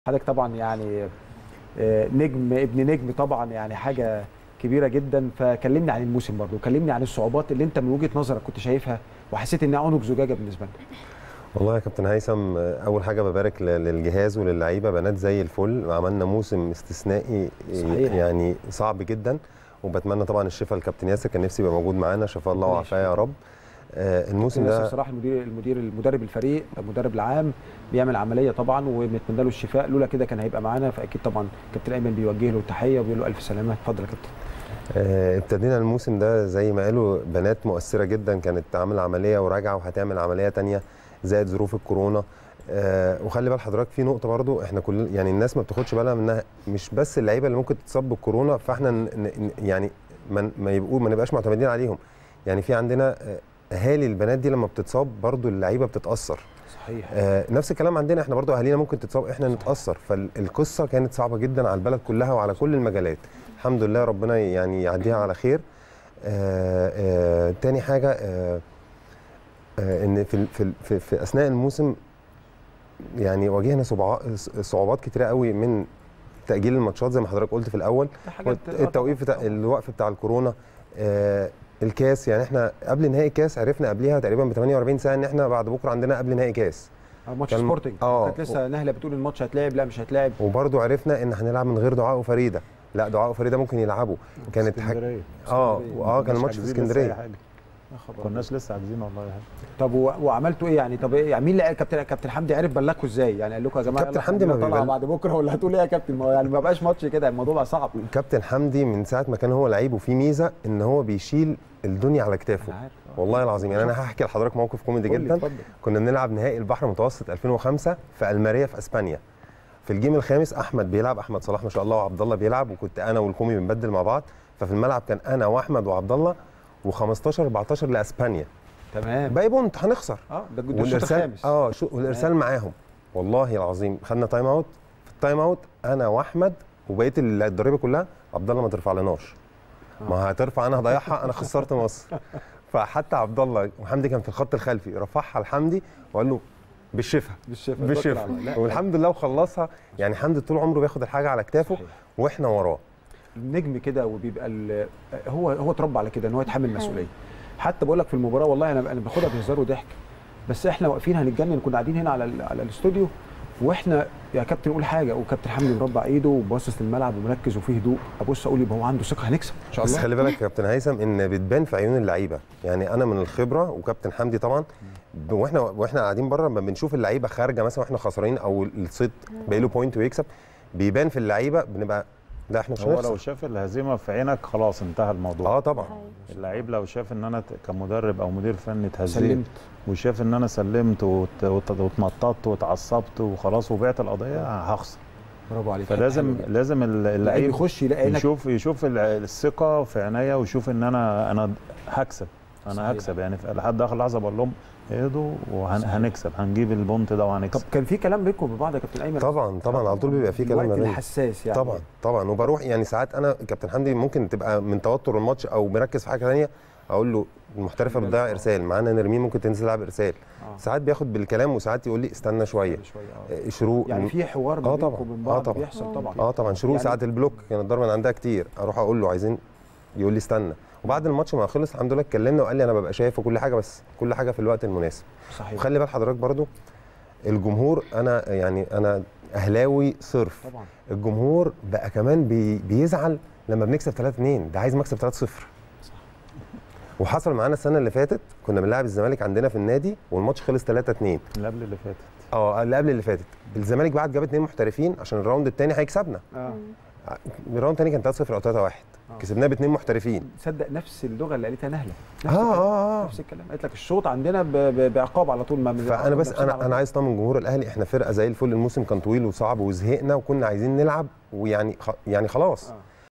حضرتك طبعا يعني آه، نجم ابن نجم طبعا يعني حاجه كبيره جدا فكلمني عن الموسم برضه كلمني عن الصعوبات اللي انت من وجهه نظرك كنت شايفها وحسيت انها عنق زجاجه بالنسبه لك والله يا كابتن هيثم اول حاجه ببارك ل- للجهاز وللعيبه بنات زي الفل وعملنا موسم استثنائي صحيح. يعني صعب جدا وبتمنى طبعا الشفاء للكابتن ياسر كان نفسي يبقى موجود معانا شفاء الله ربنا وعافاه يا رب آه، الموسم ياسر ده صراحه المدير المدير المدرب الفريق المدرب العام بيعمل عمليه طبعا وبنتمنى له الشفاء لولا كده كان هيبقى معانا فاكيد طبعا كابتن ايمن بيوجه له التحيه وبيقول له الف سلامه اتفضل يا كابتن آه، ابتدينا الموسم ده زي ما قالوا بنات مؤثره جدا كانت عامله عمليه وراجعه وهتعمل عمليه تانية زائد ظروف الكورونا آه، وخلي بال حضرتك في نقطه برضو احنا كل يعني الناس ما بتاخدش بالها منها مش بس اللعيبه اللي ممكن تتصاب بالكورونا فاحنا ن- ن- يعني ما ما يبقوا ما نبقاش معتمدين عليهم يعني في عندنا آه، اهالي البنات دي لما بتتصاب برضو اللعيبه بتتاثر صحيح آه نفس الكلام عندنا احنا برضو اهالينا ممكن تتصاب احنا نتاثر فالقصه كانت صعبه جدا على البلد كلها وعلى كل المجالات الحمد لله ربنا يعني يعديها على خير آه آه تاني حاجه آه آه ان في, ال- في, ال- في, في اثناء الموسم يعني واجهنا صعوبات صعوبات كتيره قوي من تاجيل الماتشات زي ما حضرتك قلت في الاول ده حاجات التوقيف بتاع الوقف بتاع الكورونا آه الكاس يعني احنا قبل نهائي الكاس عرفنا قبلها تقريبا ب 48 ساعه ان احنا بعد بكره عندنا قبل نهائي كاس آه، ماتش كان- سبورتنج آه. كانت لسه نهله بتقول الماتش هتلعب لا مش هتلعب وبرضو عرفنا ان هنلعب من غير دعاء وفريده لا دعاء وفريده ممكن يلعبوا كانت حاجه اسكندريه اه اسكندرية. اه كان الماتش في حاجزين لسه أي اسكندريه حاجة. يا خبر كناش لسه عاجزين والله يا حاجة. طب و- وعملتوا ايه يعني طب إيه يعني مين اللي كابتن كابتن حمدي عرف بلغكم ازاي يعني قال لكم يا جماعه كابتن يلا حمدي ما إحنا طالعه بيبل- بعد بكره ولا هتقول ايه يا كابتن ما هو يعني ما بقاش ماتش كده الموضوع بقى صعب كابتن حمدي من ساعه ما كان هو لعيب وفي ميزه ان هو بيشيل الدنيا على كتافه انا عارف والله العظيم يعني انا هحكي لحضرتك موقف كوميدي قول لي، جدا اتفضل. كنا بنلعب نهائي البحر المتوسط 2005 في الماريا في اسبانيا في الجيم الخامس احمد بيلعب احمد صلاح ما شاء الله وعبد الله بيلعب وكنت انا والكومي بنبدل مع بعض ففي الملعب كان انا واحمد وعبد الله و15 14 لاسبانيا تمام باقي بونت هنخسر اه ده ده الشوط الخامس اه شو والارسال معاهم والله العظيم خدنا تايم اوت في التايم اوت انا واحمد وبقيه الضريبه كلها عبد الله ما ترفع لناش ما هترفع انا هضيعها انا خسرت مصر فحتى عبد الله وحمدي كان في الخط الخلفي رفعها لحمدي وقال له بالشفا بالشفا بالشفا والحمد لله وخلصها يعني حمدي طول عمره بياخد الحاجه على كتافه صحيح. واحنا وراه النجم كده وبيبقى ال- هو هو اتربى على كده ان هو يتحمل مسؤوليه حتى بقول لك في المباراه والله انا انا باخدها بهزار وضحك بس احنا واقفين هنتجنن كنا قاعدين هنا على ال- على الاستوديو واحنا يا كابتن قول حاجه وكابتن حمدي مربع ايده وباصص للملعب ومركز وفيه هدوء ابص اقول يبقى هو عنده ثقه هنكسب ان شاء بس الله خلي بالك يا كابتن هيثم ان بتبان في عيون اللعيبه يعني انا من الخبره وكابتن حمدي طبعا ب- واحنا واحنا قاعدين بره لما بنشوف اللعيبه خارجه مثلا واحنا خسرانين او الصيد باقي له بوينت ويكسب بيبان في اللعيبه بنبقى لا احنا مش هو لو هنخسر شاف الهزيمه في عينك خلاص انتهى الموضوع اه طبعا اللعيب لو شاف ان انا ت- كمدرب او مدير فني اتهزيت سلمت وشاف ان انا سلمت وت- وت- واتنططت واتعصبت وخلاص وبعت القضيه هخسر برافو عليك فلازم حلو جدا. لازم ال- اللعيب اللعيب يخش يلاقي انك يشوف يشوف الع- الثقه في عينيا ويشوف ان انا انا هكسب صحيح. انا هكسب يعني في- لحد اخر لحظه بقول لهم اهدوا وهنكسب هنجيب البونت ده طب وهنكسب كان في كلام بينكم وبين بعض يا كابتن ايمن طبعا طبعا على طول بيبقى في كلام ما الوقت بيننا الحساس يعني طبعا طبعا وبروح يعني ساعات انا كابتن حمدي ممكن تبقى من توتر الماتش او مركز في حاجه ثانيه اقول له المحترفه بتضيع ارسال معانا نرمين ممكن تنزل تلعب ارسال آه. ساعات بياخد بالكلام وساعات يقول لي استنى شويه شويه اه آه، شروق يعني في حوار آه ما طبعاً. بينكم وبين آه بعض طبعاً. بيحصل طبعا اه طبعا شروق يعني- ساعات البلوك كانت الضربه من عندها كتير اروح اقول له عايزين يقول لي استنى وبعد الماتش ما خلص الحمد لله اتكلمنا وقال لي انا ببقى شايف وكل حاجه بس كل حاجه في الوقت المناسب صحيح وخلي بال حضرتك برضو الجمهور انا يعني انا اهلاوي صرف طبعا الجمهور بقى كمان بي بيزعل لما بنكسب 3 2 ده عايز مكسب 3 0 وحصل معانا السنه اللي فاتت كنا بنلعب الزمالك عندنا في النادي والماتش خلص 3 2 اللي قبل اللي فاتت اه اللي قبل اللي فاتت الزمالك بعد جاب اثنين محترفين عشان الراوند الثاني هيكسبنا اه الراوند الثاني كان 3 0 او 3 1 آه. كسبناه باثنين محترفين تصدق نفس اللغه اللي قالتها نهله اه نفس الكلام. اه اه نفس الكلام قالت لك الشوط عندنا ب- ب- بعقاب على طول ما فانا بس انا انا عايز اطمن جمهور الاهلي احنا فرقه زي الفل الموسم كان طويل وصعب وزهقنا وكنا عايزين نلعب ويعني خ... يعني خلاص آه.